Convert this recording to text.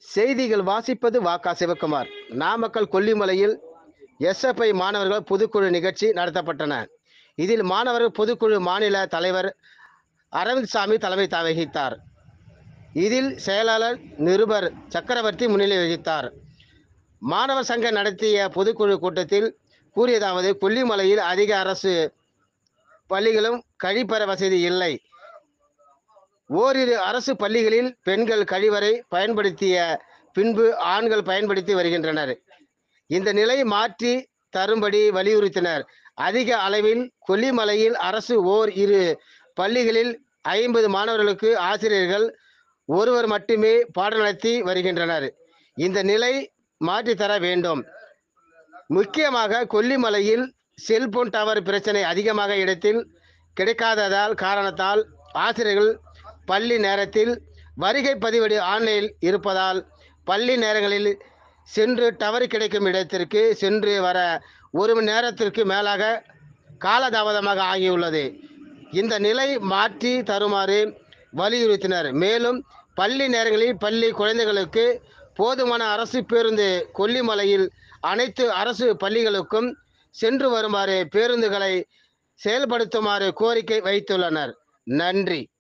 செய்திகள் வாசிப்பது வாக்கா சிவகுமார் நாமக்கல் கொல்லிமலையில் எஸ்எஃப்ஐ மாணவர்கள் பொதுக்குழு நிகழ்ச்சி நடத்தப்பட்டன இதில் மாணவர்கள் பொதுக்குழு மாநில தலைவர் அரவிந்த் சாமி தலைமை த- வகித்தார் இதில் செயலாளர் நிருபர் சக்கரவர்த்தி முன்னிலை வகித்தார் மாணவர் சங்கம் நடத்திய பொதுக்குழு கூட்டத்தில் கூறியதாவது கொல்லிமலையில் அதிக அரசு பள்ளிகளும் கழிப்பற வசதி இல்லை ஓரிரு அரசு பள்ளிகளில் பெண்கள் கழிவறை பயன்படுத்திய பின்பு ஆண்கள் பயன்படுத்தி வருகின்றனர் இந்த நிலை மாற்றி தரும்படி வலியுறுத்தினர் அதிக அளவில் கொல்லிமலையில் அரசு ஓர் இரு பள்ளிகளில் ஐம்பது மாணவர்களுக்கு ஆசிரியர்கள் ஒருவர் மட்டுமே பாடம் நடத்தி வருகின்றனர் இந்த நிலை மாற்றித்தர வேண்டும் முக்கியமாக கொல்லிமலையில் செல்போன் டவர் பிரச்சனை அதிகமாக இடத்தில் கிடைக்காததால் காரணத்தால் ஆசிரியர்கள் பள்ளி நேரத்தில் வருகை பதிவேடு ஆன்லைனில் இருப்பதால் பள்ளி நேரங்களில் சென்று டவர் கிடைக்கும் இடத்திற்கு சென்று வர ஒரு மணி நேரத்திற்கு மேலாக காலதாமதமாக ஆகியுள்ளது இந்த நிலை மாற்றி தருமாறு வலியுறுத்தினர் மேலும் பள்ளி நேரங்களில் பள்ளி குழந்தைகளுக்கு போதுமான அரசு பேருந்து கொல்லிமலையில் அனைத்து அரசு பள்ளிகளுக்கும் சென்று வருமாறு பேருந்துகளை செயல்படுத்துமாறு கோரிக்கை வைத்துள்ளனர் நன்றி